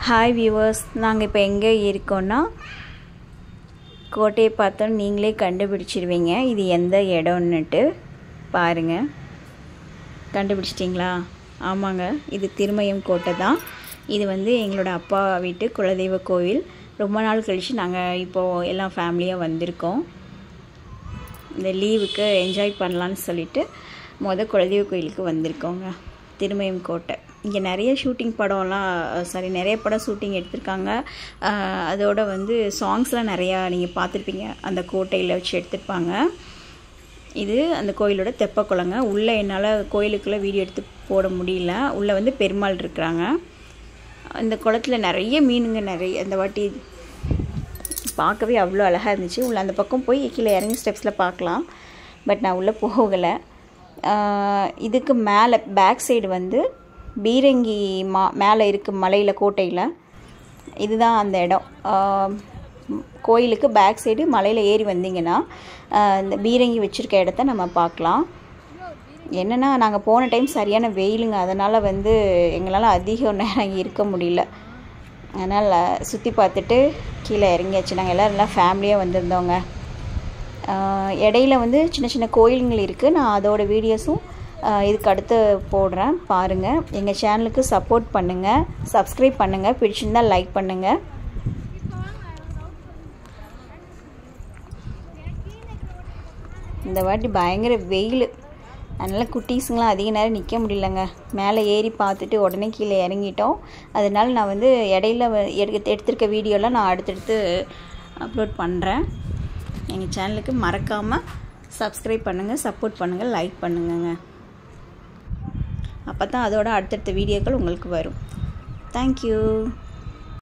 hi viewers நாங்கள் இப்போ எங்கே இருக்கோன்னா கோட்டையை பார்த்தோம் நீங்களே கண்டுபிடிச்சிருவீங்க இது எந்த இடம்னுட்டு பாருங்கள் கண்டுபிடிச்சிட்டிங்களா ஆமாங்க இது திருமயம் கோட்டை தான் இது வந்து எங்களோட அப்பா வீட்டு குலதெய்வ கோவில் ரொம்ப நாள் கழித்து நாங்கள் இப்போது எல்லாம் ஃபேமிலியாக வந்திருக்கோம் இந்த லீவுக்கு என்ஜாய் பண்ணலான்னு சொல்லிட்டு மொதல் குலதெய்வ கோயிலுக்கு வந்திருக்கோங்க திருமயம் கோட்டை இங்கே நிறைய ஷூட்டிங் படம்லாம் சாரி நிறைய படம் ஷூட்டிங் எடுத்திருக்காங்க அதோட வந்து சாங்ஸ்லாம் நிறையா நீங்கள் பார்த்துருப்பீங்க அந்த கோட்டையில் வச்சு எடுத்திருப்பாங்க இது அந்த கோயிலோட தெப்பக்குளங்க உள்ளே என்னால் கோயிலுக்குள்ளே வீடியோ எடுத்து போட முடியல உள்ளே வந்து பெருமாள் இருக்கிறாங்க இந்த குளத்தில் நிறைய மீனுங்க நிறைய இந்த வாட்டி பார்க்கவே அவ்வளோ அழகாக இருந்துச்சு உள்ள அந்த பக்கம் போய் கீழே இறங்கி ஸ்டெப்ஸில் பார்க்கலாம் பட் நான் உள்ளே போகலை இதுக்கு மேலே பேக் சைடு வந்து பீரங்கி மா மேலே இருக்குது மலையில் கோட்டையில் இதுதான் அந்த இடம் கோயிலுக்கு பேக் சைடு மலையில் ஏறி வந்தீங்கன்னா இந்த பீரங்கி வச்சுருக்க இடத்த நம்ம பார்க்கலாம் என்னென்னா நாங்கள் போன டைம் சரியான வெயிலுங்க அதனால் வந்து எங்களால் அதிக நேரம் இருக்க முடியல அதனால் சுற்றி பார்த்துட்டு கீழே இறங்கியாச்சு நாங்கள் எல்லோரும் எல்லாம் ஃபேமிலியாக வந்திருந்தோங்க இடையில வந்து சின்ன சின்ன கோயிலுங்கள் இருக்குது நான் அதோட வீடியோஸும் இதுக்கு அடுத்து போடுறேன் பாருங்கள் எங்கள் சேனலுக்கு சப்போர்ட் பண்ணுங்கள் சப்ஸ்கிரைப் பண்ணுங்கள் பிடிச்சிருந்தால் லைக் பண்ணுங்கள் இந்த வாட்டி பயங்கர வெயில் அதனால் குட்டீஸுங்களாம் அதிக நேரம் நிற்க முடியலங்க மேலே ஏறி பார்த்துட்டு உடனே கீழே இறங்கிட்டோம் அதனால் நான் வந்து இடையில எடுக்க எடுத்திருக்க வீடியோலாம் நான் அடுத்தடுத்து அப்லோட் பண்ணுறேன் எங்கள் சேனலுக்கு மறக்காமல் சப்ஸ்கிரைப் பண்ணுங்கள் சப்போர்ட் பண்ணுங்கள் லைக் பண்ணுங்கங்க அப்போ தான் அதோட அடுத்தடுத்த வீடியோக்கள் உங்களுக்கு வரும் தேங்க்யூ